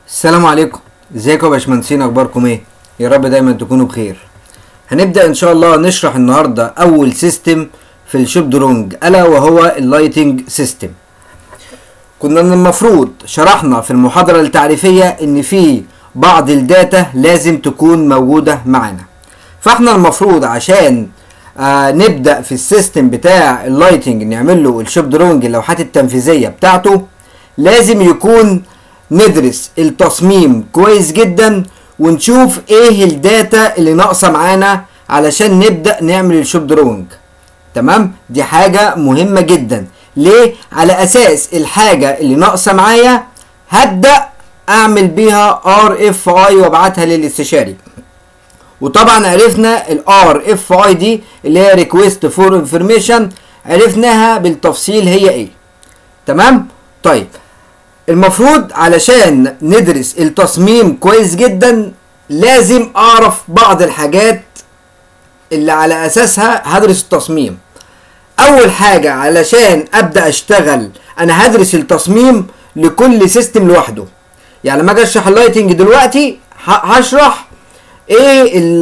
السلام عليكم ازيكم يا باشمهندسين اخباركم ايه يا رب دايما تكونوا بخير هنبدا ان شاء الله نشرح النهارده اول سيستم في الشوب درونج الا وهو اللايتنج سيستم كنا من المفروض شرحنا في المحاضره التعريفيه ان في بعض الداتا لازم تكون موجوده معانا فاحنا المفروض عشان آه نبدا في السيستم بتاع اللايتنج نعمل له الشوب درونج اللوحات التنفيذيه بتاعته لازم يكون ندرس التصميم كويس جدا ونشوف ايه الداتا اللي ناقصه معانا علشان نبدا نعمل الشوب درونج تمام دي حاجه مهمه جدا ليه على اساس الحاجه اللي ناقصه معايا هبدا اعمل بيها ار اف اي وابعتها للاستشاري وطبعا عرفنا الار اف اي دي اللي هي ريكويست فور انفورميشن عرفناها بالتفصيل هي ايه تمام طيب المفروض علشان ندرس التصميم كويس جدا لازم اعرف بعض الحاجات اللي على اساسها هدرس التصميم اول حاجة علشان ابدأ اشتغل انا هدرس التصميم لكل سيستم لوحده يعني لما اجي اشرح اللايتنج دلوقتي هشرح ايه ال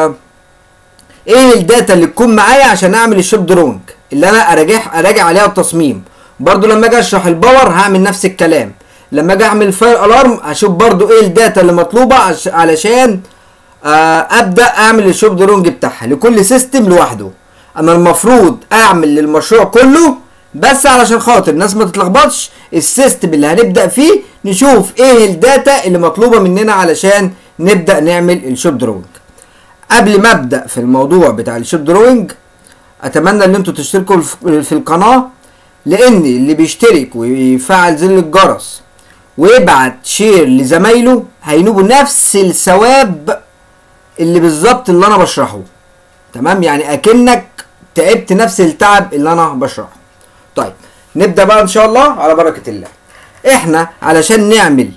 ايه الداتا اللي تكون معايا عشان اعمل الشوب درونج اللي انا اراجع اراجع عليها التصميم برضو لما اجي اشرح الباور هعمل نفس الكلام لما اجي اعمل فاير الارم اشوف برضو ايه الداتا اللي مطلوبه عش علشان آه ابدا اعمل الشوب درونج بتاعها لكل سيستم لوحده انا المفروض اعمل للمشروع كله بس علشان خاطر الناس ما تتلخبطش السيستم اللي هنبدا فيه نشوف ايه الداتا اللي مطلوبه مننا علشان نبدا نعمل الشوب درونج قبل ما ابدا في الموضوع بتاع الشوب دروينج اتمنى ان انتوا تشتركوا في القناه لان اللي بيشترك ويفعل زر الجرس ويبعت شير لزمايله هينوبوا نفس الثواب اللي بالظبط اللي انا بشرحه تمام يعني اكنك تعبت نفس التعب اللي انا بشرحه طيب نبدا بقى ان شاء الله على بركه الله احنا علشان نعمل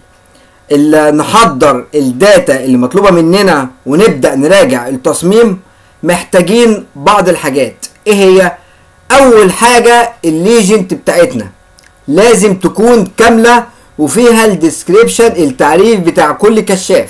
نحضر الداتا اللي مطلوبه مننا ونبدا نراجع التصميم محتاجين بعض الحاجات ايه هي اول حاجه الليجنت بتاعتنا لازم تكون كامله وفيها الديسكريبشن التعريف بتاع كل كشاف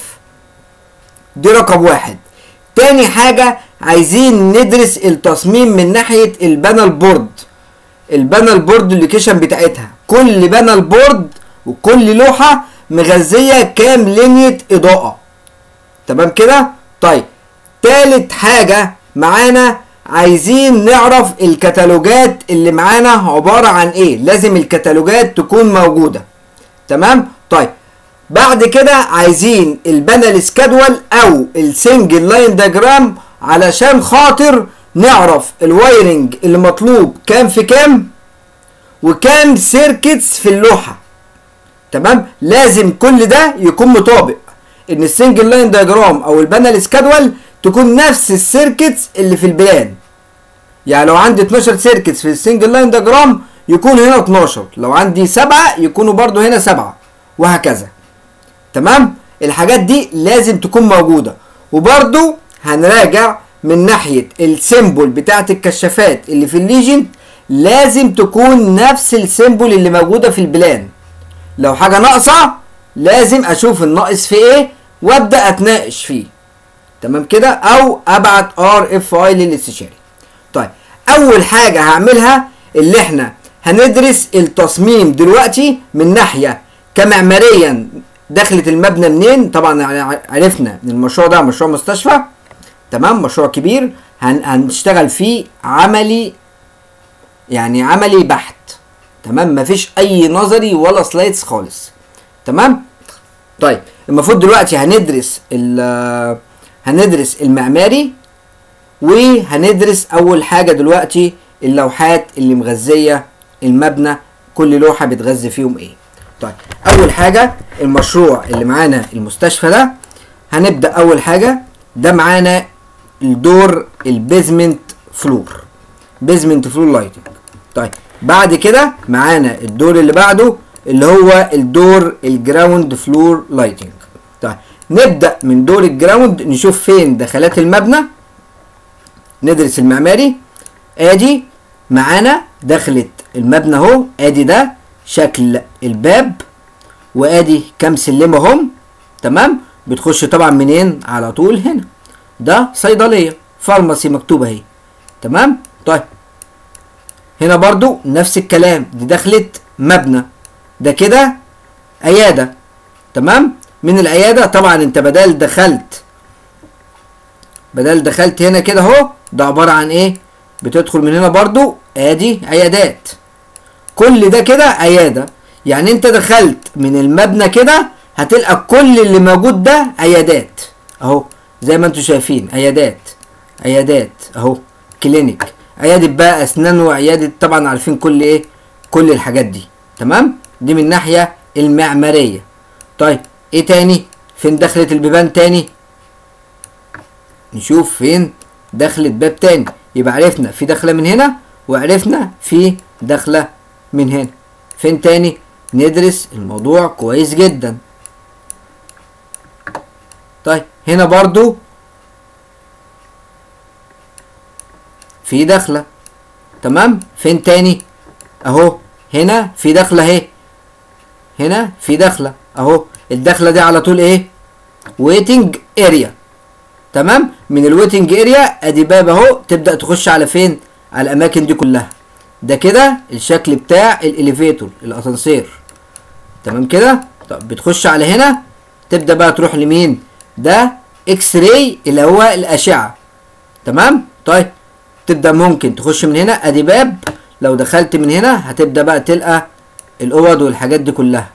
دي رقم واحد تاني حاجة عايزين ندرس التصميم من ناحية البانل بورد البانل بورد اللوكيشن بتاعتها كل بانل بورد وكل لوحة مغذية كام لينية إضاءة تمام كده طيب تالت حاجة معانا عايزين نعرف الكتالوجات اللي معانا عبارة عن ايه لازم الكتالوجات تكون موجودة تمام طيب بعد كده عايزين البانل سكادول او السنجل لاين دياجرام علشان خاطر نعرف الوايرنج اللي مطلوب كام في كام وكام سيركتس في اللوحه تمام لازم كل ده يكون مطابق ان السنجل لاين دياجرام او البانل سكادول تكون نفس السيركتس اللي في البلان يعني لو عندي 12 سيركتس في السنجل لاين دياجرام يكون هنا 12 لو عندي 7 يكونوا برضو هنا 7 وهكذا تمام الحاجات دي لازم تكون موجودة وبرضو هنراجع من ناحية السيمبل بتاعت الكشافات اللي في الليجن لازم تكون نفس السيمبل اللي موجودة في البلان لو حاجة ناقصة لازم اشوف الناقص في ايه وابدأ اتناقش فيه تمام كده او ابعت ار اف اي للاستشاري طيب اول حاجة هعملها اللي احنا هندرس التصميم دلوقتي من ناحية كمعماريا دخلت المبنى منين طبعا عرفنا ان المشروع ده مشروع مستشفى تمام مشروع كبير هن هنشتغل فيه عملي يعني عملي بحت تمام مفيش اي نظري ولا سلايدز خالص تمام طيب المفروض دلوقتي هندرس هندرس المعماري وهندرس اول حاجه دلوقتي اللوحات اللي مغذيه المبنى كل لوحه بتغذي فيهم ايه طيب اول حاجه المشروع اللي معانا المستشفى ده هنبدا اول حاجه ده معانا الدور البيزمنت فلور بيزمنت فلور لايتنج طيب بعد كده معانا الدور اللي بعده اللي هو الدور الجراوند فلور لايتنج طيب نبدا من دور الجراوند نشوف فين دخلات المبنى ندرس المعماري ادي معانا دخلت المبنى اهو ادي ده شكل الباب وادي كام سلمه هم تمام بتخش طبعا منين على طول هنا ده صيدليه فارماسي مكتوبه اهي تمام طيب هنا برضو نفس الكلام دي دخلت مبنى ده كده عياده تمام من العياده طبعا انت بدل دخلت بدل دخلت هنا كده اهو ده عباره عن ايه بتدخل من هنا برضو ادي عيادات كل ده كده عياده يعني انت دخلت من المبنى كده هتلقى كل اللي موجود ده عيادات اهو زي ما انتم شايفين عيادات عيادات اهو كلينيك عياده بقى اسنان وعياده طبعا عارفين كل ايه كل الحاجات دي تمام دي من الناحيه المعماريه طيب ايه تاني فين دخلت البيبان تاني نشوف فين دخلت باب تاني يبقى عرفنا في دخله من هنا وعرفنا في دخله من هنا فين تاني ندرس الموضوع كويس جدا طيب هنا برضو في دخلة تمام فين تاني اهو هنا في دخلة اهي هنا في دخلة اهو الدخلة دي على طول ايه ويتنج اريا تمام من الويتنج اريا ادي باب اهو تبدأ تخش على فين على الاماكن دي كلها ده كده الشكل بتاع الاليفيتور الاسانسير تمام كده طب بتخش على هنا تبدا بقى تروح لمين ده اكس راي اللي هو الاشعه تمام طيب تبدا ممكن تخش من هنا ادي باب لو دخلت من هنا هتبدا بقى تلقى الاوض والحاجات دي كلها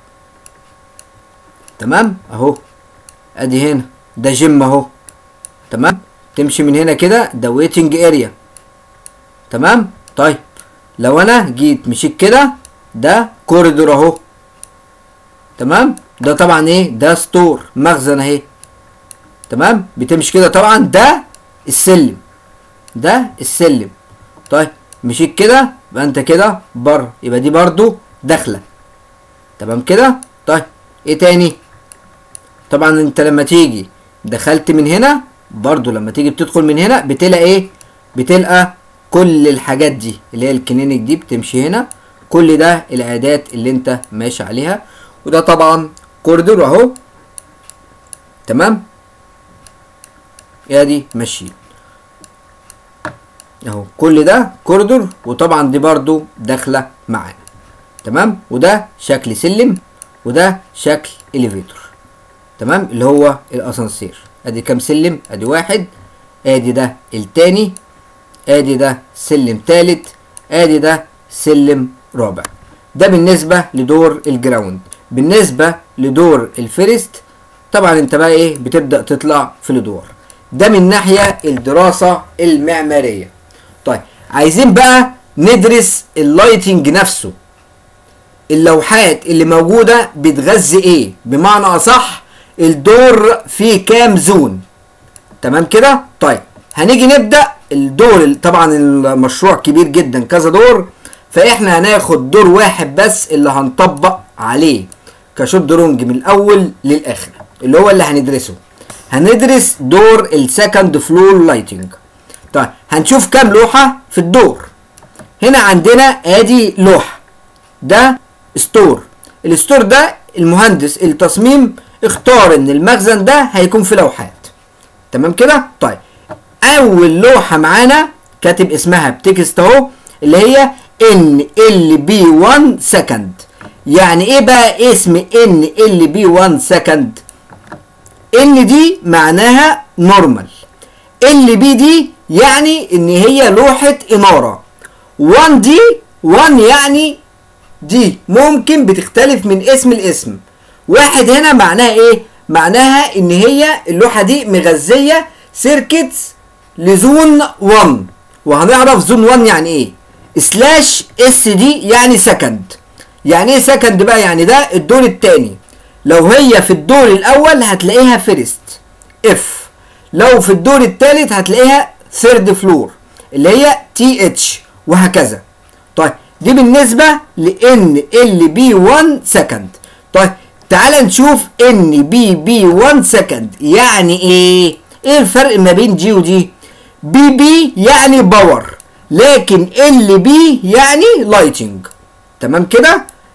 تمام اهو ادي هنا ده جيم اهو تمام تمشي من هنا كده ده ويتنج اريا تمام طيب لو انا جيت مشيت كده ده كوريدور اهو تمام ده طبعا ايه ده ستور مخزن اهي تمام بتمشي كده طبعا ده السلم ده السلم طيب مشيت كده يبقى انت كده بره يبقى دي برضو داخله تمام كده طيب ايه تاني طبعا انت لما تيجي دخلت من هنا برضو لما تيجي بتدخل من هنا بتلاقي ايه بتلقى كل الحاجات دي اللي هي الكلينيك دي بتمشي هنا كل ده العيادات اللي انت ماشي عليها وده طبعا كوريدور اهو تمام ادي ماشيين اهو كل ده كوريدور وطبعا دي برضو داخله معانا تمام وده شكل سلم وده شكل اليفيتور تمام اللي هو الاسانسير ادي كام سلم ادي واحد ادي ده التاني ادي ده سلم تالت ادي ده سلم رابع ده بالنسبة لدور الجراوند بالنسبة لدور الفيرست طبعا انت بقى ايه بتبدأ تطلع في الادوار ده من ناحية الدراسة المعمارية طيب عايزين بقى ندرس اللايتنج نفسه اللوحات اللي موجودة بتغذي ايه بمعنى اصح الدور فيه كام زون تمام كده طيب هنيجي نبدأ الدور طبعا المشروع كبير جدا كذا دور فاحنا هناخد دور واحد بس اللي هنطبق عليه كشوب درونج من الاول للاخر اللي هو اللي هندرسه هندرس دور السكند فلور لايتنج طيب هنشوف كام لوحة في الدور هنا عندنا ادي لوحة ده ستور الستور ده المهندس التصميم اختار ان المخزن ده هيكون في لوحات تمام كده طيب اول لوحه معانا كاتب اسمها بتكست اهو اللي هي ان ال بي 1 سكند يعني ايه بقى اسم ان ال بي 1 سكند ان دي معناها نورمال ال بي دي يعني ان هي لوحه اناره 1 دي 1 يعني دي ممكن بتختلف من اسم لاسم واحد هنا معناها ايه معناها ان هي اللوحه دي مغذيه سيركتس لزون 1 وهنعرف زون 1 يعني ايه سلاش اس دي يعني سكند يعني ايه سكند بقى يعني ده الدور الثاني لو هي في الدور الاول هتلاقيها فيرست اف لو في الدور الثالث هتلاقيها ثيرد فلور اللي هي تي اتش وهكذا طيب دي بالنسبه لان ال بي 1 سكند طيب تعال نشوف ان بي بي 1 سكند يعني ايه ايه الفرق ما بين جي ودي بي بي يعني باور لكن ال بي يعني لايتنج تمام كده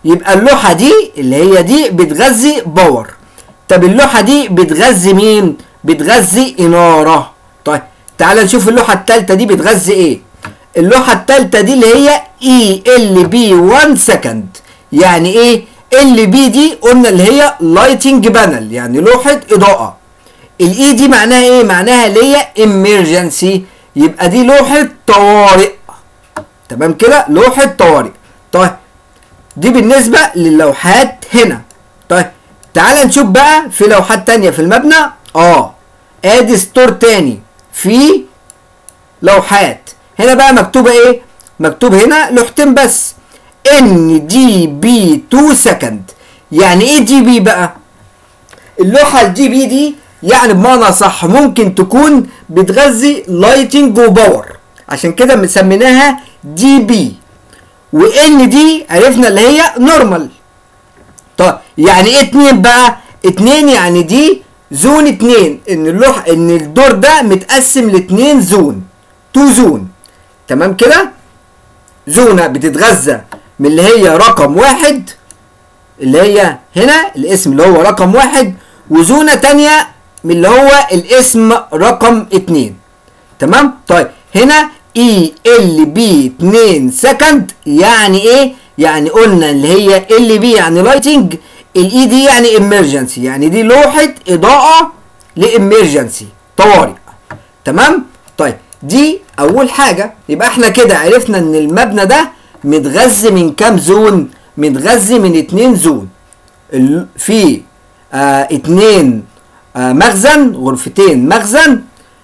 يبقى اللوحه دي اللي هي دي بتغذي باور طب اللوحه دي بتغذي مين بتغذي اناره طيب تعال نشوف اللوحه الثالثه دي بتغذي ايه اللوحه الثالثه دي اللي هي اي ال بي 1 سكند يعني ايه ال بي دي قلنا اللي هي لايتنج بانل يعني لوحه اضاءه الاي دي معناها ايه معناها اللي هي امرجنسي يبقى دي لوحه طوارئ تمام كده لوحه طوارئ طيب دي بالنسبه للوحات هنا طيب تعال نشوف بقى في لوحات تانية في المبنى اه ادي ستور تاني في لوحات هنا بقى مكتوبه ايه مكتوب هنا لوحتين بس ان دي بي 2 سكند يعني ايه دي بي بقى اللوحه الدي بي دي يعني بمعنى صح ممكن تكون بتغذي لايتنج وباور عشان كده مسميناها دي بي وان دي عرفنا اللي هي نورمال طب يعني ايه اتنين بقى اتنين يعني دي زون اتنين ان اللوح ان الدور ده متقسم لاتنين زون تو زون تمام كده زونة بتتغذى من اللي هي رقم واحد اللي هي هنا الاسم اللي هو رقم واحد وزونة تانية من اللي هو الاسم رقم اتنين تمام طيب هنا اي ال بي 2 سكند يعني ايه يعني قلنا اللي هي ال بي يعني لايتنج الاي دي يعني امرجنسي يعني دي لوحه اضاءه لامرجنسي طوارئ تمام طيب دي اول حاجه يبقى احنا كده عرفنا ان المبنى ده متغذي من كام زون متغذي من اتنين زون ال- في آه اتنين آه مخزن غرفتين مخزن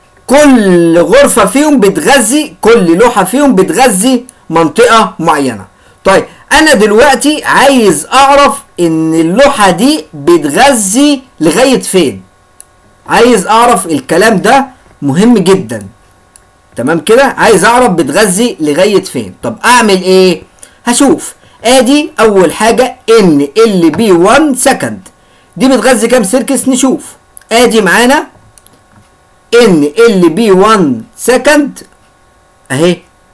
كل غرفة فيهم بتغذي كل لوحة فيهم بتغذي منطقة معينة طيب انا دلوقتي عايز اعرف ان اللوحة دي بتغذي لغاية فين عايز اعرف الكلام ده مهم جدا تمام كده عايز اعرف بتغذي لغاية فين طب اعمل ايه هشوف ادي اول حاجة ان ال بي 1 سكند دي بتغذي كام سيركس نشوف ادي معانا ان ال بي 1 سكند اهي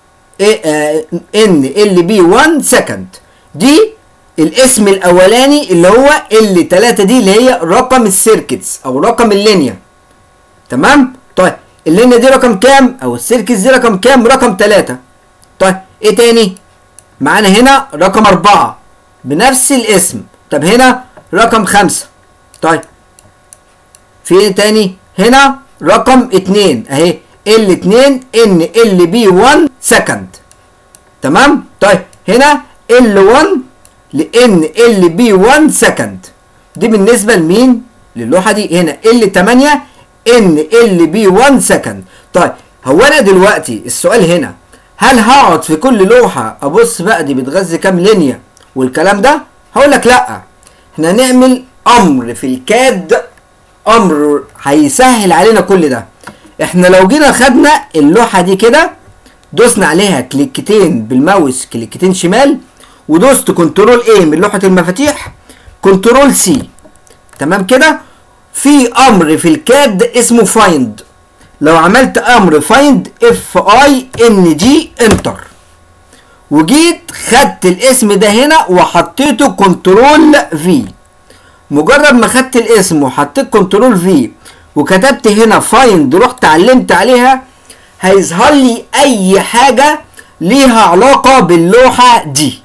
ان ال بي 1 سكند دي الاسم الاولاني اللي هو ال 3 دي اللي هي رقم السيركتس او رقم اللينيا تمام طيب اللينيا دي رقم كام او السيركتس دي رقم كام رقم 3 طيب ايه تاني معانا هنا رقم 4 بنفس الاسم طب هنا رقم 5 طيب في ايه تاني هنا رقم 2 اهي ال 2 ان ال بي 1 سكند تمام طيب هنا ال 1 لان ال بي 1 سكند دي بالنسبه لمين للوحه دي هنا ال 8 ان ال بي 1 سكند طيب هو انا دلوقتي السؤال هنا هل هقعد في كل لوحه ابص بقى دي بتغذي كام لينيا والكلام ده هقول لك لا احنا هنعمل امر في الكاد امر هيسهل علينا كل ده احنا لو جينا خدنا اللوحه دي كده دوسنا عليها كليكتين بالماوس كليكتين شمال ودوست كنترول ايه من لوحه المفاتيح كنترول سي تمام كده في امر في الكاد اسمه فايند لو عملت امر فايند اف اي ان جي انتر وجيت خدت الاسم ده هنا وحطيته كنترول في مجرد ما خدت الاسم وحطيت كنترول في وكتبت هنا فايند رحت علمت عليها هيظهر لي اي حاجة ليها علاقة باللوحة دي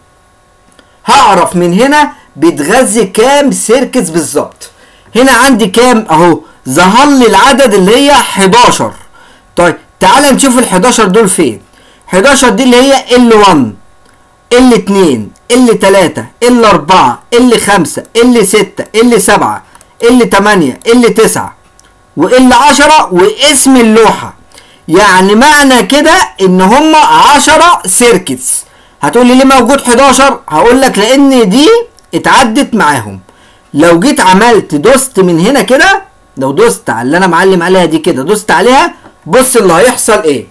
هعرف من هنا بتغذي كام سيركتس بالظبط هنا عندي كام اهو ظهر لي العدد اللي هي 11 طيب تعال نشوف ال 11 دول فين 11 دي اللي هي ال1 ال2 ال3 ال4 ال5 ال6 ال7 ال8 ال9 وال10 واسم اللوحه يعني معنى كده ان هم 10 سيركتس هتقول لي ليه موجود 11 هقول لك لان دي اتعدت معاهم لو جيت عملت دوست من هنا كده لو دوست على اللي انا معلم عليها دي كده دوست عليها بص اللي هيحصل ايه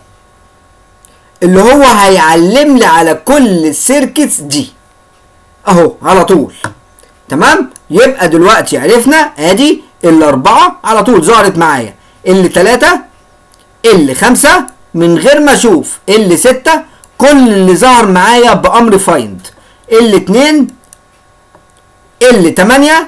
اللي هو هيعلم لي على كل السيركتس دي اهو على طول تمام يبقى دلوقتي عرفنا ادي الاربعه على طول ظهرت معايا اللي ثلاثه اللي خمسه من غير ما اشوف اللي سته كل اللي ظهر معايا بامر فايند اللي اتنين ال 8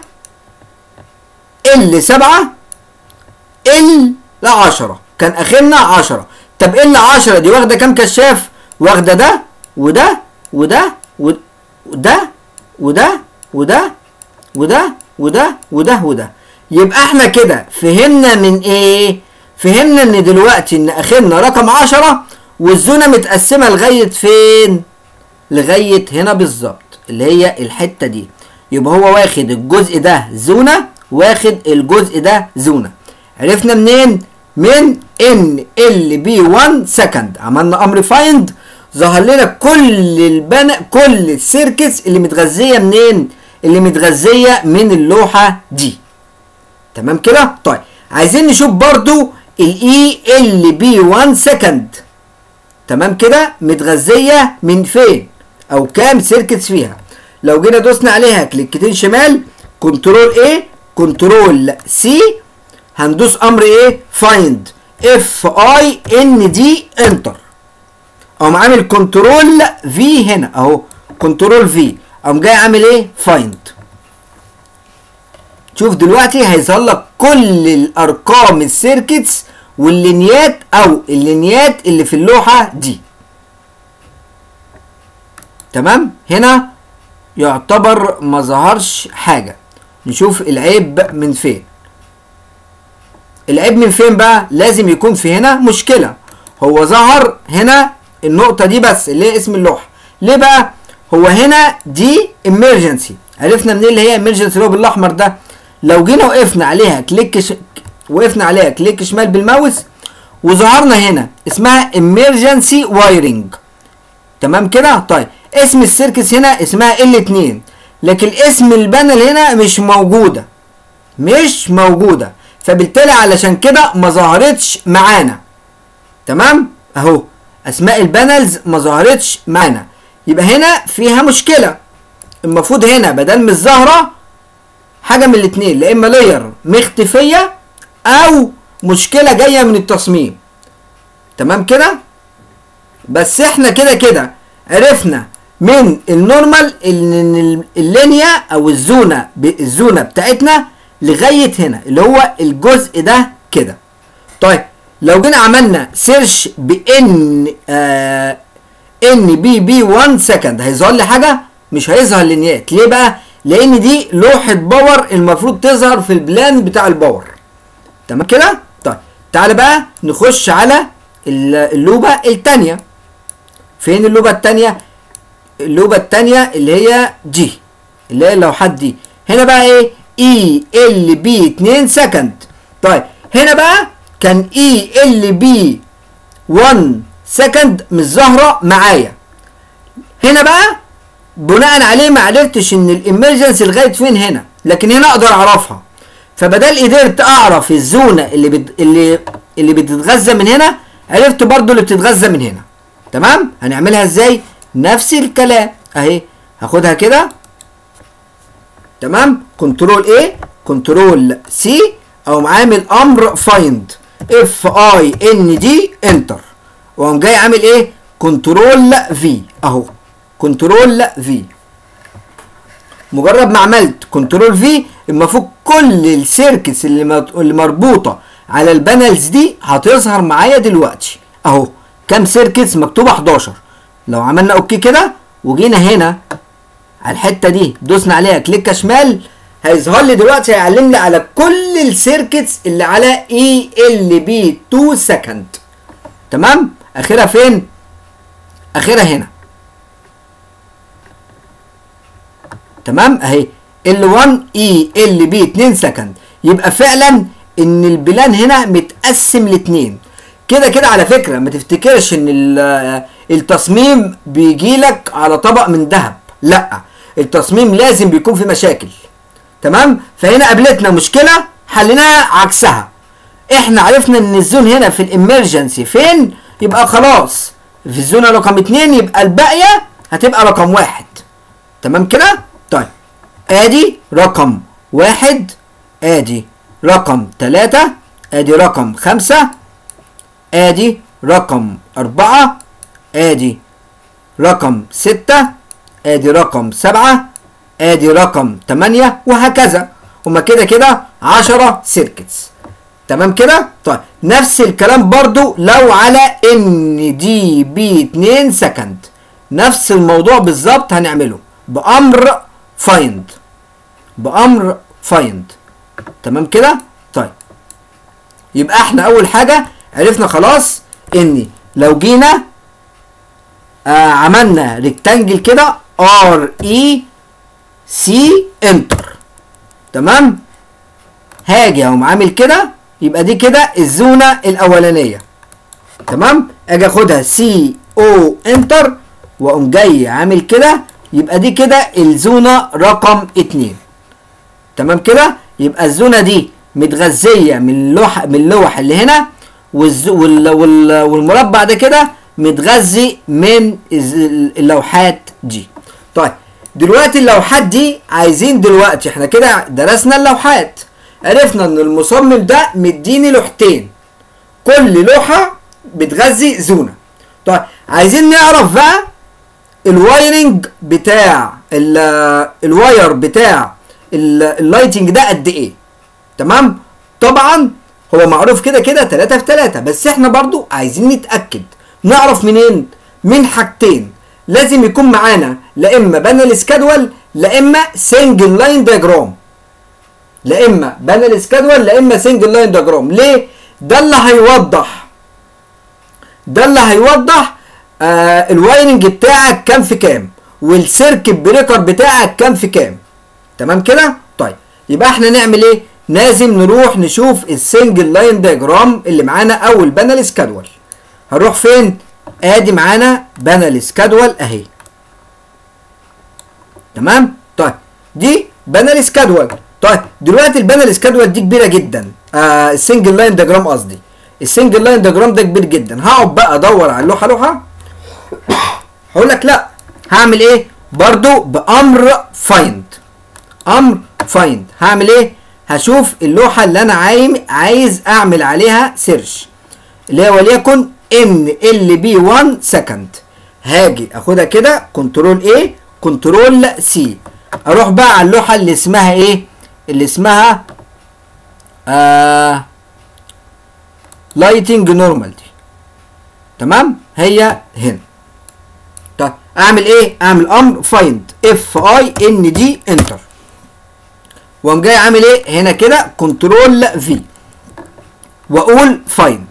ال 7 ال 10 كان اخرنا 10 طب ال 10 دي واخده كام كشاف واخده ده وده وده وده وده وده وده وده وده وده وده يبقى احنا كده فهمنا من ايه فهمنا ان دلوقتي ان اخرنا رقم 10 والزونه متقسمه لغايه فين لغايه هنا بالظبط اللي هي الحته دي يبقى هو واخد الجزء ده زونه واخد الجزء ده زونه عرفنا منين من ان ال بي 1 سكند عملنا امر فايند ظهر لنا كل البنا كل السيركتس اللي متغذيه منين اللي متغذيه من اللوحه دي تمام كده طيب عايزين نشوف برضو الاي ال بي 1 سكند تمام كده متغذيه من فين او كام سيركتس فيها لو جينا دوسنا عليها كليكتين شمال كنترول ايه كنترول سي هندوس امر ايه فايند اف اي ان دي انتر اقوم عامل كنترول في هنا اهو كنترول في اقوم جاي عامل ايه فايند شوف دلوقتي هيظهر لك كل الارقام السيركتس واللينيات او اللينيات اللي في اللوحه دي تمام هنا يعتبر ما ظهرش حاجه نشوف العيب من فين العيب من فين بقى لازم يكون في هنا مشكله هو ظهر هنا النقطه دي بس اللي هي اسم اللوحه ليه بقى هو هنا دي emergency عرفنا منين اللي هي emergency اللي هو بالاحمر ده لو جينا وقفنا عليها كليك ش... وقفنا عليها كليك شمال بالماوس وظهرنا هنا اسمها emergency wiring تمام كده طيب اسم السيركس هنا اسمها L2 لكن اسم البانل هنا مش موجوده مش موجوده فبالتالي علشان كده ما ظهرتش معانا تمام اهو اسماء البانلز ما ظهرتش معانا يبقى هنا فيها مشكله المفروض هنا بدل مش ظاهره حاجه من الاثنين لا اما لاير مختفيه او مشكله جايه من التصميم تمام كده بس احنا كده كده عرفنا من النورمال ان اللينيا او الزونه الزونه بتاعتنا لغايه هنا اللي هو الجزء ده كده طيب لو جينا عملنا سيرش بان آه ان بي بي 1 سكند هيظهر لي حاجه مش هيظهر لينيات ليه بقى لان دي لوحه باور المفروض تظهر في البلان بتاع الباور تمام كده طيب تعالى بقى نخش على اللوبه الثانيه فين اللوبه الثانيه اللوبه الثانيه اللي هي جي اللي هي اللوحات دي هنا بقى ايه اي ال بي 2 سكند طيب هنا بقى كان اي ال بي 1 سكند مش ظاهره معايا هنا بقى بناء عليه ما عرفتش ان الامرجنسي لغايه فين هنا لكن هنا اقدر اعرفها فبدل قدرت اعرف الزونه اللي بت... اللي اللي بتتغذى من هنا عرفت برضو اللي بتتغذى من هنا تمام هنعملها ازاي نفس الكلام اهي هاخدها كده تمام كنترول ايه كنترول سي او عامل امر فايند اف اي ان دي انتر واقوم جاي عامل ايه كنترول في اهو كنترول في مجرد ما عملت كنترول في المفروض كل السيركتس اللي اللي مربوطه على البانلز دي هتظهر معايا دلوقتي اهو كام سيركتس مكتوبه 11 لو عملنا اوكي كده وجينا هنا على الحته دي دوسنا عليها كليك شمال هيظهر لي دلوقتي هيعلم لي على كل السيركتس اللي على اي ال بي 2 سكند تمام اخرها فين اخرها هنا تمام اهي ال1 اي ال بي 2 سكند يبقى فعلا ان البلان هنا متقسم لاتنين كده كده على فكره ما تفتكرش ان التصميم بيجي لك على طبق من ذهب لا التصميم لازم بيكون في مشاكل تمام فهنا قابلتنا مشكله حليناها عكسها احنا عرفنا ان الزون هنا في الامرجنسي فين يبقى خلاص في الزون رقم اتنين يبقى الباقيه هتبقى رقم واحد تمام كده طيب ادي رقم واحد ادي رقم تلاتة ادي رقم خمسة ادي رقم اربعة ادي رقم ستة ادي رقم سبعة ادي رقم 8 وهكذا هما كده كده 10 سيركتس تمام كده طيب نفس الكلام برضو لو على ان دي بي 2 سكند نفس الموضوع بالظبط هنعمله بامر فايند بامر فايند تمام كده طيب يبقى احنا اول حاجه عرفنا خلاص ان لو جينا آه عملنا ريكتانجل كده ار اي سي انتر تمام هاجي اقوم عامل كده يبقى دي كده الزونه الاولانيه تمام اجي اخدها سي او انتر واقوم جاي عامل كده يبقى دي كده الزونه رقم اتنين تمام كده يبقى الزونه دي متغذيه من اللوح من اللوح اللي هنا والز... وال... وال... والمربع ده كده متغذي من اللوحات دي طيب دلوقتي اللوحات دي عايزين دلوقتي احنا كده درسنا اللوحات عرفنا ان المصمم ده مديني لوحتين كل لوحة بتغذي زونة طيب عايزين نعرف بقى الوايرنج بتاع الواير بتاع اللايتنج ده قد ايه تمام طبعا هو معروف كده كده 3 في 3 بس احنا برضو عايزين نتاكد نعرف منين من حاجتين لازم يكون معانا لا اما بانل سكادول لا اما سنجل لاين دياجرام لا اما بانل سكادول لا اما سنجل لاين دياجرام ليه ده اللي هيوضح ده اللي هيوضح آه الوايرنج بتاعك كام في كام والسيركت بريكر بتاعك كام في كام تمام كده طيب يبقى احنا نعمل ايه لازم نروح نشوف السنجل لاين دياجرام اللي معانا او البانل سكادول هنروح فين ادي معانا بانل سكادول اهي تمام طيب دي بانل سكادول طيب دلوقتي البانل سكادول دي كبيره جدا آه السنجل لاين دياجرام قصدي السنجل لاين دياجرام ده كبير جدا هقعد بقى ادور على اللوحه لوحه هقول لك لا هعمل ايه برضو بامر فايند امر فايند هعمل ايه هشوف اللوحه اللي انا عايز عايز اعمل عليها سيرش اللي هي وليكن ان ال بي 1 سكند هاجي اخدها كده كنترول ايه كنترول سي اروح بقى على اللوحه اللي اسمها ايه اللي اسمها آه لايتنج نورمال دي تمام هي هنا طيب اعمل ايه اعمل امر فايند اف اي ان دي انتر واقوم جاي عامل ايه هنا كده كنترول في واقول فايند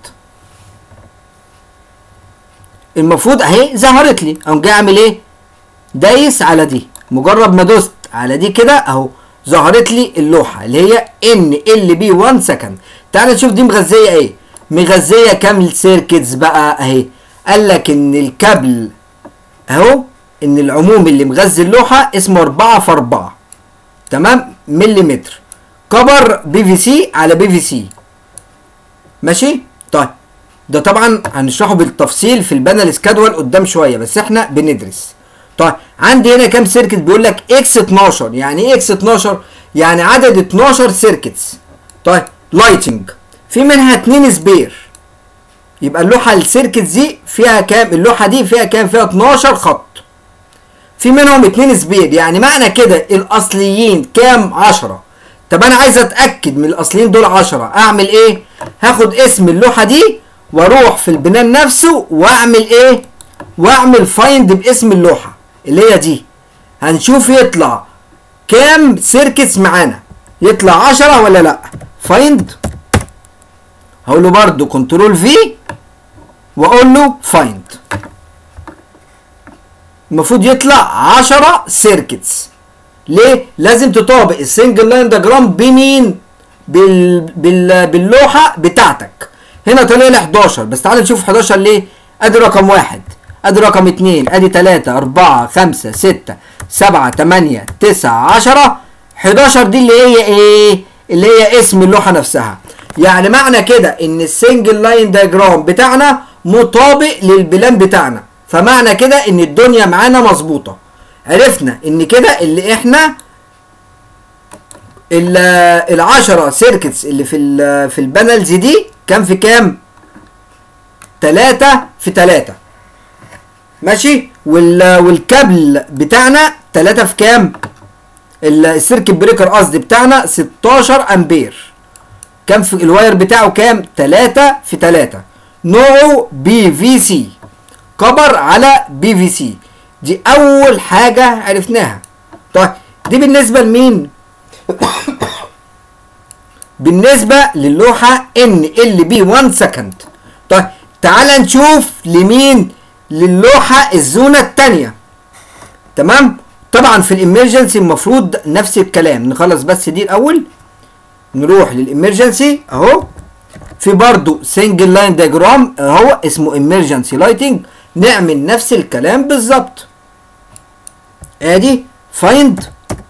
المفروض اهي ظهرت لي اقوم جاي اعمل ايه دايس على دي مجرد ما دوست على دي كده اهو ظهرت لي اللوحه اللي هي ان ال بي 1 سكند تعال نشوف دي مغذيه ايه مغذيه كام سيركتس بقى اهي قال لك ان الكابل اهو ان العموم اللي مغذي اللوحه اسمه 4 في 4 تمام مليمتر كبر بي في سي على بي في سي ماشي طيب ده طبعا هنشرحه بالتفصيل في البانل سكادول قدام شويه بس احنا بندرس طيب عندي هنا كام سيركت بيقول لك اكس 12 يعني ايه اكس 12 يعني عدد 12 سيركتس طيب لايتنج في منها اتنين سبير يبقى اللوحه السيركت دي فيها كام اللوحه دي فيها كام فيها 12 خط في منهم اتنين سبير يعني معنى كده الاصليين كام 10 طب انا عايز اتاكد من الاصليين دول 10 اعمل ايه هاخد اسم اللوحه دي واروح في البنان نفسه واعمل ايه واعمل فايند باسم اللوحه اللي هي دي هنشوف يطلع كام سيركتس معانا يطلع 10 ولا لا فايند هقول له برده كنترول في واقول له فايند المفروض يطلع 10 سيركتس ليه لازم تطابق السنجل لاين دياجرام بمين بال... بال... باللوحه بتاعتك هنا طلع لي 11 بس تعال نشوف 11 ليه ادي رقم واحد ادي رقم 2 ادي 3 4 5 6 7 8 9 10 11 دي اللي هي ايه اللي هي اسم اللوحه نفسها يعني معنى كده ان السنجل لاين دياجرام بتاعنا مطابق للبلان بتاعنا فمعنى كده ان الدنيا معانا مظبوطه عرفنا ان كده اللي احنا العشرة سيركتس اللي في ال في البانلز دي كام في كام؟ تلاتة في تلاتة ماشي وال والكابل بتاعنا تلاتة في كام؟ ال- السيركت بريكر قصدي بتاعنا 16 امبير كام في الواير بتاعه كام 3 في 3 نوعه بي في سي كبر على بي في سي دي اول حاجه عرفناها طيب دي بالنسبه لمين بالنسبه للوحه ان ال بي 1 سكند طيب تعال نشوف لمين للوحه الزونه الثانيه تمام طبعا في الامرجنسي المفروض نفس الكلام نخلص بس دي الاول نروح للامرجنسي اهو في برضو سنجل لاين دياجرام اهو اسمه امرجنسي لايتنج نعمل نفس الكلام بالظبط ادي فايند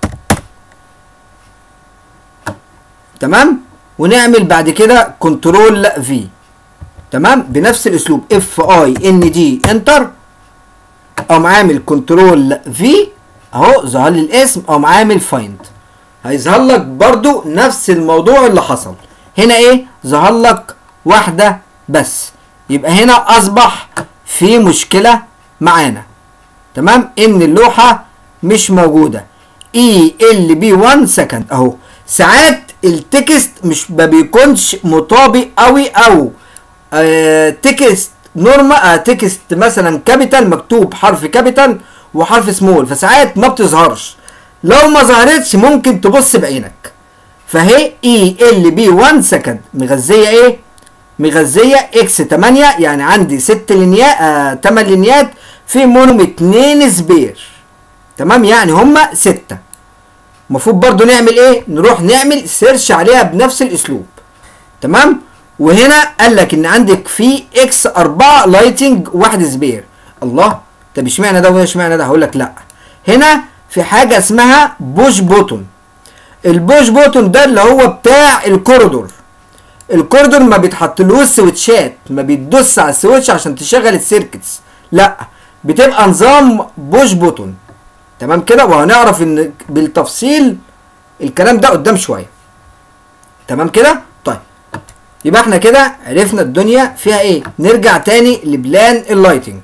تمام ونعمل بعد كده كنترول في تمام بنفس الاسلوب اف اي ان دي انتر اقوم عامل كنترول في اهو ظهر لي الاسم اقوم عامل فايند هيظهر لك برضو نفس الموضوع اللي حصل هنا ايه ظهر لك واحده بس يبقى هنا اصبح في مشكله معانا تمام ان اللوحه مش موجوده اي ال بي 1 سكند اهو ساعات التكست مش ما بيكونش مطابق قوي او آه تكست نورمال آه تكست مثلا كابيتال مكتوب حرف كابيتال وحرف سمول فساعات ما بتظهرش لو ما ظهرتش ممكن تبص بعينك فهي اي ال بي 1 سكند مغذيه ايه مغذيه اكس 8 يعني عندي 6 لينيات آه 8 لينيات في منهم 2 سبير تمام يعني هما 6 المفروض برضو نعمل ايه نروح نعمل سيرش عليها بنفس الاسلوب تمام وهنا قال لك ان عندك في اكس 4 لايتنج واحد سبير الله طب اشمعنى ده وده اشمعنى ده هقول لك لا هنا في حاجه اسمها بوش بوتون البوش بوتون ده اللي هو بتاع الكوريدور الكوريدور ما بيتحطلوش سويتشات ما بيتدوس على السويتش عشان تشغل السيركتس لا بتبقى نظام بوش بوتون تمام كده وهنعرف ان بالتفصيل الكلام ده قدام شويه تمام كده طيب يبقى احنا كده عرفنا الدنيا فيها ايه نرجع تاني لبلان اللايتنج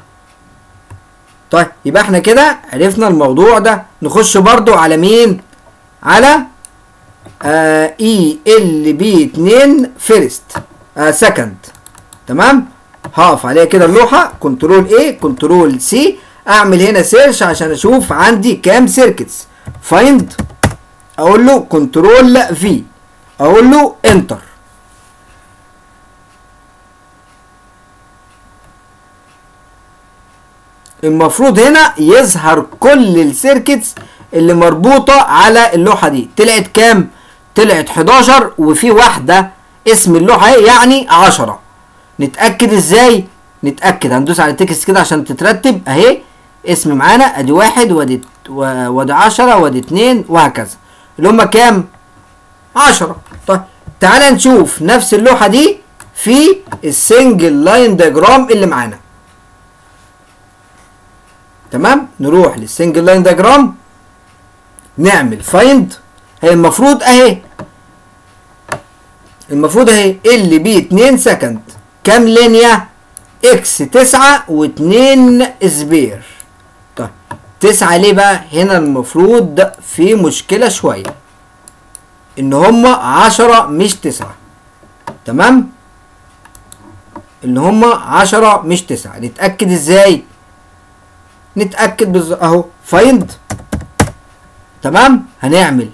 طيب يبقى احنا كده عرفنا الموضوع ده نخش برضو على مين على اي ال بي 2 فيرست سكند تمام هقف عليها كده اللوحه كنترول ايه كنترول سي اعمل هنا سيرش عشان اشوف عندي كام سيركتس فايند اقول له كنترول في اقول له انتر المفروض هنا يظهر كل السيركتس اللي مربوطة على اللوحة دي طلعت كام؟ طلعت 11 وفي واحدة اسم اللوحة اهي يعني 10 نتأكد ازاي؟ نتأكد هندوس على التكست كده عشان تترتب اهي اسم معانا ادي واحد وادي وادي 10 وادي 2 وهكذا اللي هما كام؟ 10 طيب تعالى نشوف نفس اللوحة دي في السنجل لاين دياجرام اللي معانا تمام نروح للسنجل لاين دياجرام نعمل فايند هي المفروض اهي المفروض اهي ال بي 2 سكند كام لينيا اكس 9 و2 سبير طيب 9 ليه بقى هنا المفروض في مشكله شويه ان هما 10 مش 9 تمام ان هما 10 مش 9 نتاكد ازاي نتاكد بالظبط اهو فايند تمام هنعمل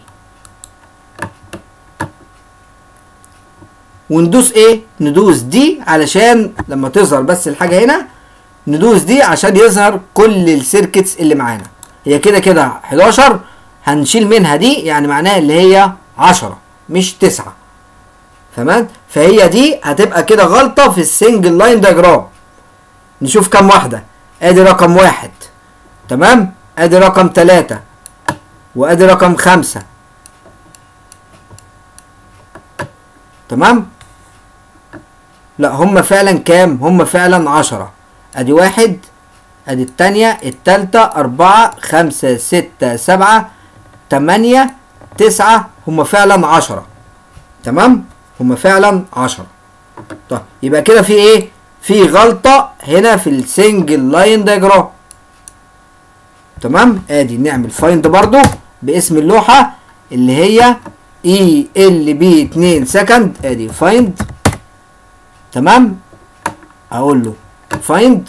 وندوس ايه ندوس دي علشان لما تظهر بس الحاجه هنا ندوس دي عشان يظهر كل السيركتس اللي معانا هي كده كده 11 هنشيل منها دي يعني معناها اللي هي 10 مش 9 تمام فهي دي هتبقى كده غلطه في السنجل لاين دياجرام نشوف كام واحده ادي رقم واحد تمام ادي رقم ثلاثة وادي رقم خمسة تمام لا هم فعلا كام هم فعلا عشرة ادي واحد ادي التانية التالتة اربعة خمسة ستة سبعة تمانية تسعة هم فعلا عشرة تمام هم فعلا عشرة طيب يبقى كده في ايه في غلطة هنا في السنجل لاين دياجرام تمام ادي نعمل فايند برضو باسم اللوحه اللي هي اي ال بي 2 سكند ادي فايند تمام اقول له فايند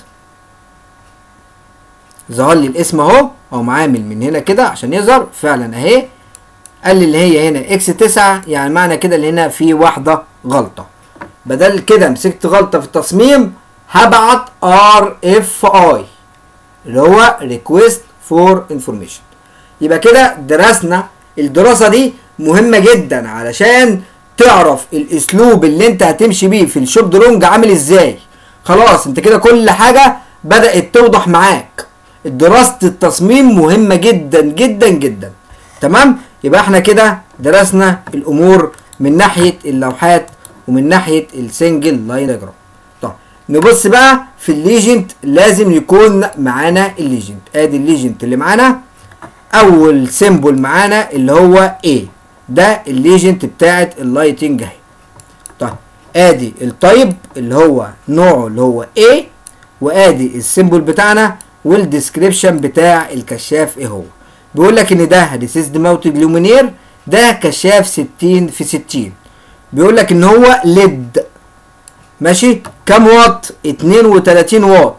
ظهر لي الاسم اهو او معامل من هنا كده عشان يظهر فعلا اهي قال لي اللي هي هنا اكس 9 يعني معنى كده اللي هنا في واحده غلطه بدل كده مسكت غلطه في التصميم هبعت ار اف اي اللي هو ريكويست فور انفورميشن يبقى كده درسنا الدراسه دي مهمه جدا علشان تعرف الاسلوب اللي انت هتمشي بيه في الشوب درونج عامل ازاي خلاص انت كده كل حاجه بدات توضح معاك دراسه التصميم مهمه جدا جدا جدا تمام يبقى احنا كده درسنا الامور من ناحيه اللوحات ومن ناحيه السنجل لاين دياجرام طب نبص بقى في الليجنت لازم يكون معانا الليجنت ادي الليجنت اللي معانا اول سيمبل معانا اللي هو A ده الليجنت بتاعت اللايتنج اهي طيب ادي التايب اللي هو نوعه اللي هو A وادي السيمبل بتاعنا والديسكريبشن بتاع الكشاف ايه هو بيقول لك ان ده ريسيسد ماوتد لومينير ده كشاف 60 في 60 بيقول لك ان هو ليد ماشي كام واط 32 واط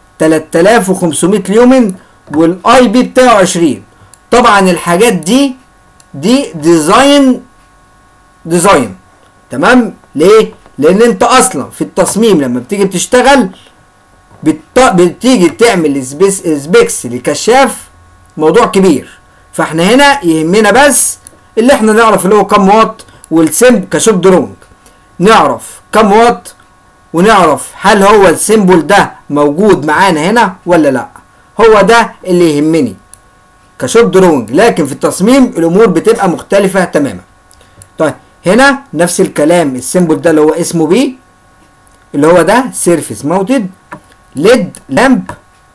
3500 ليومن والاي بي بتاعه 20 طبعا الحاجات دي دي ديزاين ديزاين تمام ليه لان انت اصلا في التصميم لما بتيجي بتشتغل بت... بتيجي تعمل سبيس سبيكس لكشاف موضوع كبير فاحنا هنا يهمنا بس اللي احنا نعرف اللي هو كام واط والسم كشوب درونج نعرف كام واط ونعرف هل هو السيمبل ده موجود معانا هنا ولا لا هو ده اللي يهمني كشوب درونج لكن في التصميم الامور بتبقى مختلفه تماما طيب هنا نفس الكلام السيمبل ده اللي هو اسمه بي اللي هو ده سيرفيس ماونتد ليد لامب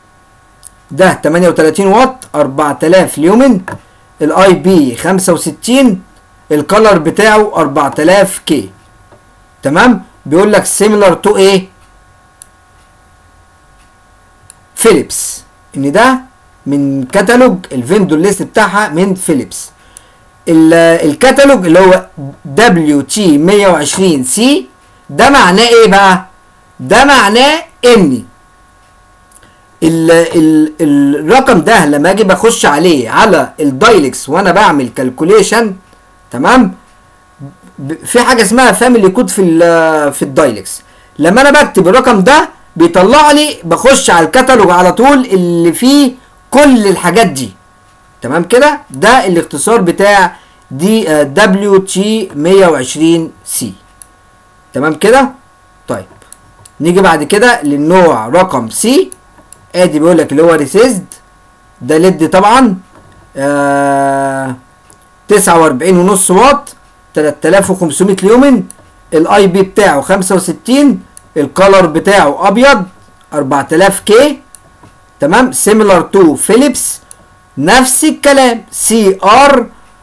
ده 38 واط 4000 ليومن الاي بي 65 الكالر بتاعه 4000 كي تمام بيقول لك سيميلر تو ايه فيليبس ان ده من كتالوج الفيندور ليست بتاعها من فيليبس الكتالوج اللي هو دبليو تي 120 سي ده معناه ايه بقى ده معناه اني ال ال الرقم ده لما اجي بخش عليه على الدايلكس وانا بعمل كالكوليشن تمام في حاجه اسمها فاميلي كود في في الدايلكس لما انا بكتب الرقم ده بيطلع لي بخش على الكتالوج على طول اللي فيه كل الحاجات دي تمام كده ده الاختصار بتاع دي دبليو تي 120 سي تمام كده طيب نيجي بعد كده للنوع رقم سي ادي بيقول لك اللي هو ريسيزد ده ليد طبعا آه 49 ونص واط 3500 ليومن الاي بي بتاعه 65 الكالر بتاعه ابيض 4000 كي تمام سيميلر تو فيليبس نفس الكلام سي ار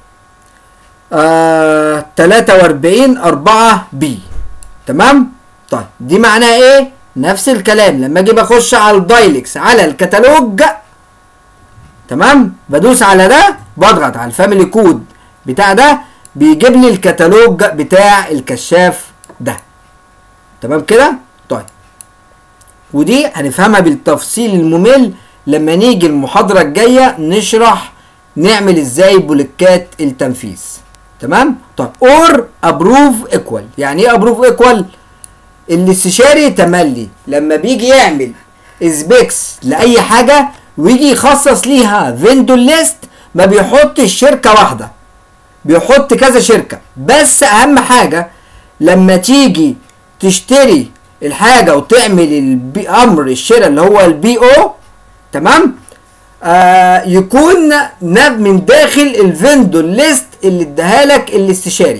آه 43 4 بي تمام طيب دي معناها ايه نفس الكلام لما اجي بخش على الدايلكس على الكتالوج تمام بدوس على ده بضغط على الفاميلي كود بتاع ده بيجيب لي الكتالوج بتاع الكشاف ده تمام كده طيب ودي هنفهمها بالتفصيل الممل لما نيجي المحاضرة الجاية نشرح نعمل ازاي بوليكات التنفيذ تمام طيب اور ابروف ايكوال يعني ايه ابروف ايكوال الاستشاري تملي لما بيجي يعمل سبيكس لاي حاجه ويجي يخصص ليها فيندور ليست ما بيحطش شركه واحده بيحط كذا شركه بس اهم حاجه لما تيجي تشتري الحاجه وتعمل البي امر الشراء اللي هو البي او تمام آه يكون من داخل الفيندور ليست اللي اداها لك الاستشاري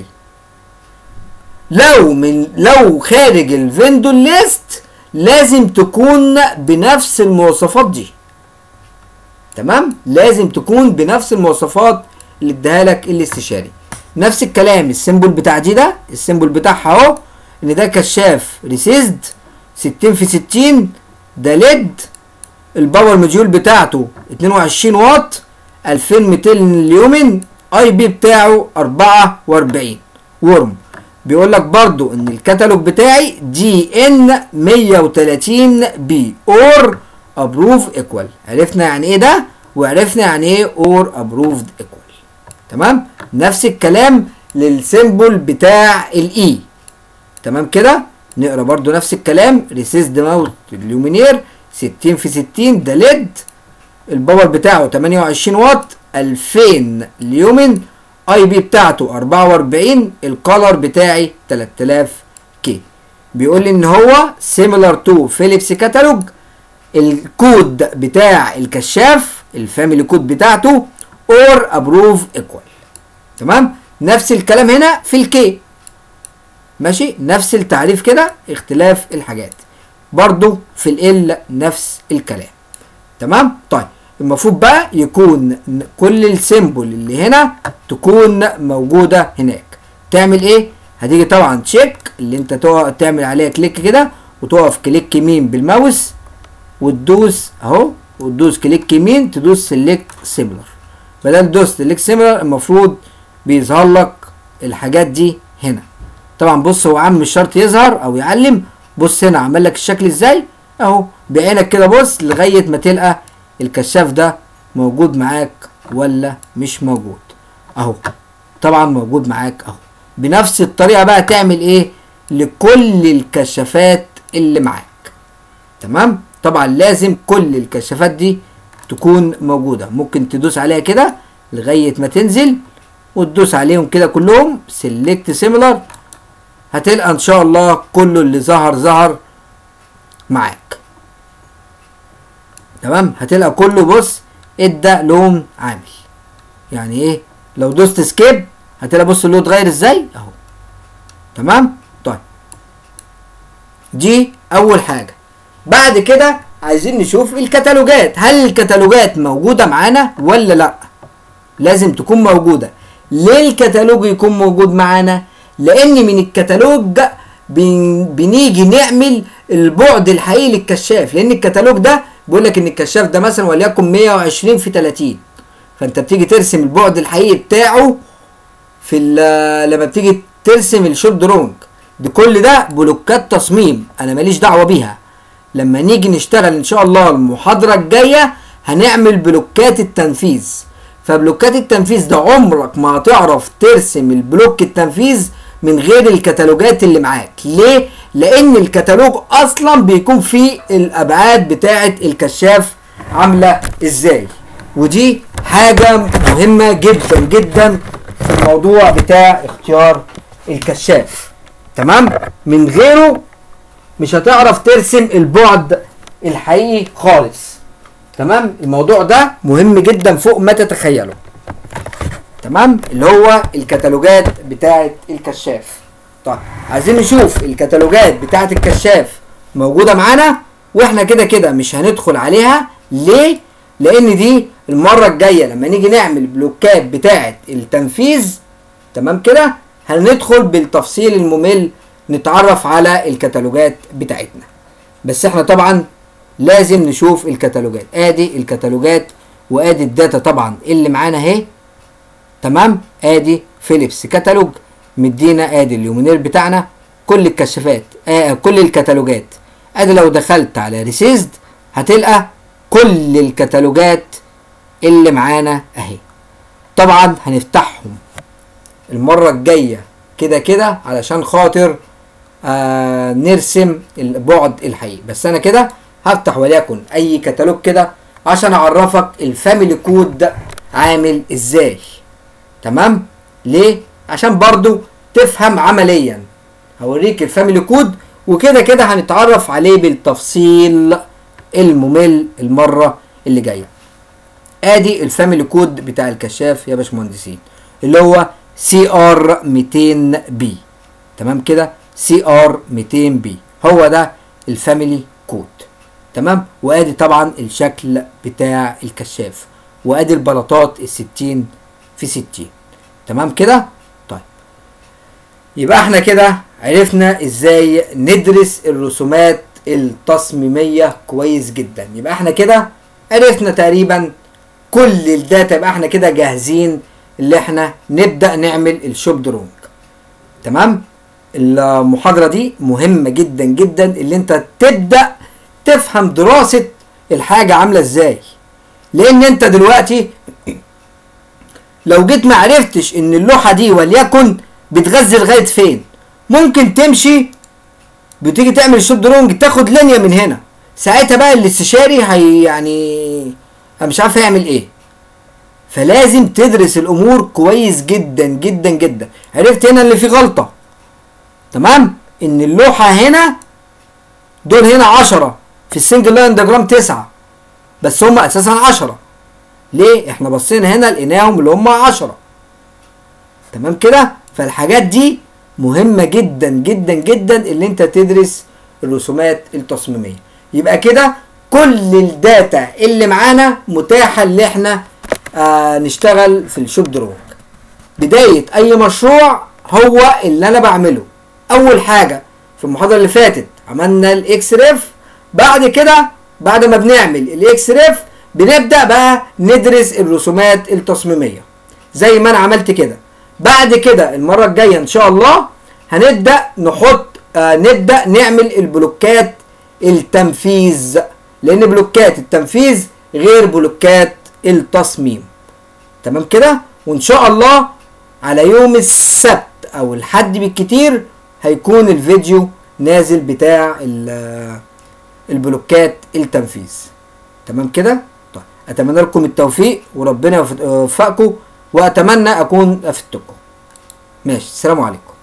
لو من لو خارج الفيندور ليست لازم تكون بنفس المواصفات دي تمام لازم تكون بنفس المواصفات اللي اداها لك الاستشاري نفس الكلام السيمبل بتاع دي ده السيمبل بتاعها اهو ان ده كشاف ريسيزد 60 في 60 ده ليد الباور موديول بتاعته 22 واط 2200 ليومن اي بي بتاعه 44 ورم بيقول لك برضو ان الكتالوج بتاعي جي ان 130 بي اور ابروف ايكوال عرفنا يعني ايه ده وعرفنا يعني ايه اور ابروفد ايكوال تمام نفس الكلام للسيمبل بتاع الاي تمام كده نقرا برضو نفس الكلام ريسيسد ماوت اليومينير 60 في 60 ده ليد الباور بتاعه 28 واط 2000 ليومن اي بي بتاعته 44 الكولر بتاعي 3000 كي بيقول لي ان هو سيميلر تو فيليبس كاتالوج الكود بتاع الكشاف الفاميلي كود بتاعته اور ابروف ايكوال تمام نفس الكلام هنا في الكي ماشي نفس التعريف كده اختلاف الحاجات برضو في ال نفس الكلام تمام طيب المفروض بقى يكون كل السيمبل اللي هنا تكون موجودة هناك تعمل ايه هتيجي طبعا تشيك اللي انت تعمل عليها كليك كده وتقف كليك يمين بالماوس وتدوس اهو وتدوس كليك يمين تدوس سيلكت سيميلر بدل دوس سيلكت سيميلر المفروض بيظهر لك الحاجات دي هنا طبعا بص هو عم مش شرط يظهر او يعلم بص هنا عمل لك الشكل ازاي اهو بعينك كده بص لغايه ما تلقى الكشاف ده موجود معاك ولا مش موجود اهو طبعا موجود معاك اهو بنفس الطريقه بقى تعمل ايه لكل الكشافات اللي معاك تمام طبعا لازم كل الكشافات دي تكون موجوده ممكن تدوس عليها كده لغايه ما تنزل وتدوس عليهم كده كلهم سيلكت سيميلر هتلقى ان شاء الله كله اللي ظهر ظهر معاك تمام هتلقى كله بص ادى لون عامل يعني ايه لو دوست سكيب هتلاقي بص اللون اتغير ازاي اهو تمام طيب دي اول حاجه بعد كده عايزين نشوف الكتالوجات هل الكتالوجات موجوده معانا ولا لا لازم تكون موجوده ليه الكتالوج يكون موجود معانا لان من الكتالوج بنيجي نعمل البعد الحقيقي للكشاف لان الكتالوج ده بيقول لك ان الكشاف ده مثلا وليكن 120 في 30 فانت بتيجي ترسم البعد الحقيقي بتاعه في لما بتيجي ترسم الشوب درونج دي كل ده بلوكات تصميم انا ماليش دعوه بيها لما نيجي نشتغل ان شاء الله المحاضره الجايه هنعمل بلوكات التنفيذ فبلوكات التنفيذ ده عمرك ما هتعرف ترسم البلوك التنفيذ من غير الكتالوجات اللي معاك ليه لان الكتالوج اصلا بيكون فيه الابعاد بتاعه الكشاف عامله ازاي ودي حاجه مهمه جدا جدا في الموضوع بتاع اختيار الكشاف تمام من غيره مش هتعرف ترسم البعد الحقيقي خالص تمام الموضوع ده مهم جدا فوق ما تتخيلوا تمام اللي هو الكتالوجات بتاعه الكشاف طيب عايزين نشوف الكتالوجات بتاعه الكشاف موجوده معانا واحنا كده كده مش هندخل عليها ليه لان دي المره الجايه لما نيجي نعمل بلوكات بتاعه التنفيذ تمام كده هندخل بالتفصيل الممل نتعرف على الكتالوجات بتاعتنا بس احنا طبعا لازم نشوف الكتالوجات ادي الكتالوجات وادي الداتا طبعا اللي معانا اهي تمام ادي فيليبس كتالوج مدينا ادي اليومينير بتاعنا كل الكشافات آه كل الكتالوجات ادي لو دخلت على ريسيزد هتلقى كل الكتالوجات اللي معانا اهي طبعا هنفتحهم المرة الجاية كده كده علشان خاطر آه نرسم البعد الحقيقي بس انا كده هفتح وليكن اي كتالوج كده عشان اعرفك الفاميلي كود عامل ازاي تمام ليه عشان برضو تفهم عمليا هوريك الفاميلي كود وكده كده هنتعرف عليه بالتفصيل الممل المرة اللي جاية ادي الفاميلي كود بتاع الكشاف يا باشمهندسين اللي هو سي ار 200 بي تمام كده سي ار 200 بي هو ده الفاميلي كود تمام وادي طبعا الشكل بتاع الكشاف وادي البلاطات ال 60 في 60 تمام كده طيب يبقى احنا كده عرفنا ازاي ندرس الرسومات التصميمية كويس جدا يبقى احنا كده عرفنا تقريبا كل الداتا يبقى احنا كده جاهزين اللي احنا نبدا نعمل الشوب درونج تمام المحاضره دي مهمه جدا جدا اللي انت تبدا تفهم دراسه الحاجه عامله ازاي لان انت دلوقتي لو جيت ما عرفتش ان اللوحه دي وليكن بتغذي لغايه فين ممكن تمشي بتيجي تعمل الشوب درونج تاخد لينيا من هنا ساعتها بقى الاستشاري هي يعني انا مش عارف هيعمل ايه فلازم تدرس الامور كويس جدا جدا جدا عرفت هنا اللي فيه غلطه تمام ان اللوحه هنا دول هنا عشرة في السنجل لاين دياجرام تسعة بس هم اساسا عشرة ليه احنا بصينا هنا لقيناهم اللي هم عشرة تمام كده فالحاجات دي مهمه جدا جدا جدا اللي انت تدرس الرسومات التصميميه يبقى كده كل الداتا اللي معانا متاحه اللي احنا آه نشتغل في الشوب درونج بدايه اي مشروع هو اللي انا بعمله اول حاجه في المحاضره اللي فاتت عملنا الاكس ريف بعد كده بعد ما بنعمل الاكس ريف بنبدا بقى ندرس الرسومات التصميميه زي ما انا عملت كده بعد كده المره الجايه ان شاء الله هنبدا نحط آه نبدا نعمل البلوكات التنفيذ لان بلوكات التنفيذ غير بلوكات التصميم تمام كده وان شاء الله على يوم السبت او الحد بالكتير هيكون الفيديو نازل بتاع البلوكات التنفيذ تمام كده طيب اتمنى لكم التوفيق وربنا يوفقكم واتمنى اكون افدتكم ماشي السلام عليكم